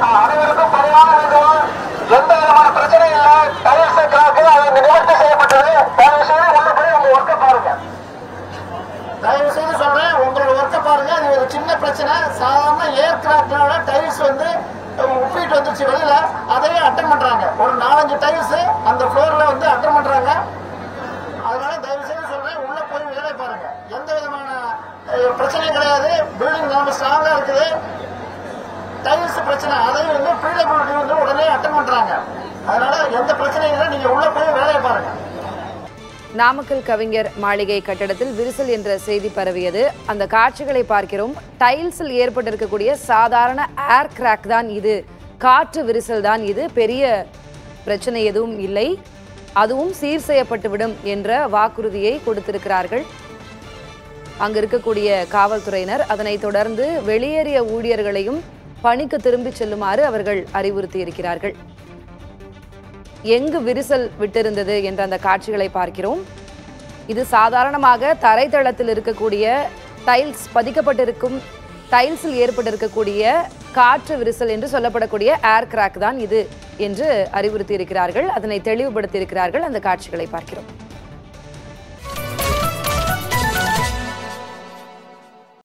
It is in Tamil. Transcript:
அனைவருக்கும் பணிவான வேண்டுகோள் எந்த விதமான பிரச்சனை இல்லை டைல்ஸ் கிராக்கு அதை நிவர்த்தி செய்யப்பட்டது தயவு செய்து உள்ள போய் உங்க ஒர்க்கை பாருங்க தயவு செய்து சொல்றேன் உங்களோட ஒர்க்கை பாருங்க இது ஒரு சின்ன பிரச்சனை சாதாரண ஏர் கிராக்னால டைல்ஸ் வந்து உப்பிட்டு வந்துருச்சு வெளியில அதையும் அட்டன் பண்றாங்க ஒரு நாலஞ்சு டைல்ஸ் அந்த ஃப்ளோர்ல வந்து அட்டன் பண்றாங்க அதனால தயவு செய்து சொல்றேன் உள்ள போய் வேலை பாருங்க எந்த விதமான அஹ், பிரச்சனையும் கிடையாது பில்டிங் நம்ம ஸ்ட்ராங்கா இருக்குது டைல்ஸ் பிரச்சனை அதையும் வந்து பிடபிள்யூடி வந்து உடனே அட்டன் பண்றாங்க அதனால எந்த பிரச்சனையும் இல்லை நீங்க உள்ள போய் வேலையை பாருங்க நாமக்கல் கவிஞர் மாளிகை கட்டடத்தில் விரிசல் என்ற செய்தி பரவியது அந்த காட்சிகளை பார்க்கிறோம் டைல்ஸில் ஏற்பட்டிருக்கக்கூடிய சாதாரண ஏர் கிராக் தான் இது காற்று விரிசல் தான் இது பெரிய பிரச்சனை எதுவும் இல்லை அதுவும் சீர் செய்யப்பட்டுவிடும் என்ற வாக்குறுதியை கொடுத்திருக்கிறார்கள் அங்கு இருக்கக்கூடிய காவல்துறையினர் அதனைத் தொடர்ந்து வெளியேறிய ஊழியர்களையும் பணிக்கு திரும்பிச் செல்லுமாறு அவர்கள் அறிவுறுத்தி இருக்கிறார்கள் எங்கு விரிசல் விட்டிருந்தது என்ற அந்த காட்சிகளை பார்க்கிறோம் இது சாதாரணமாக தரைத்தளத்தில் இருக்கக்கூடிய டைல்ஸ் பதிக்கப்பட்டிருக்கும் டைல்ஸில் ஏற்பட்டிருக்கக்கூடிய காற்று விரிசல் என்று சொல்லப்படக்கூடிய ஏர் கிராக் தான் இது என்று அறிவுறுத்தி இருக்கிறார்கள் அதனை தெளிவுபடுத்தி இருக்கிறார்கள் அந்த காட்சிகளை பார்க்கிறோம்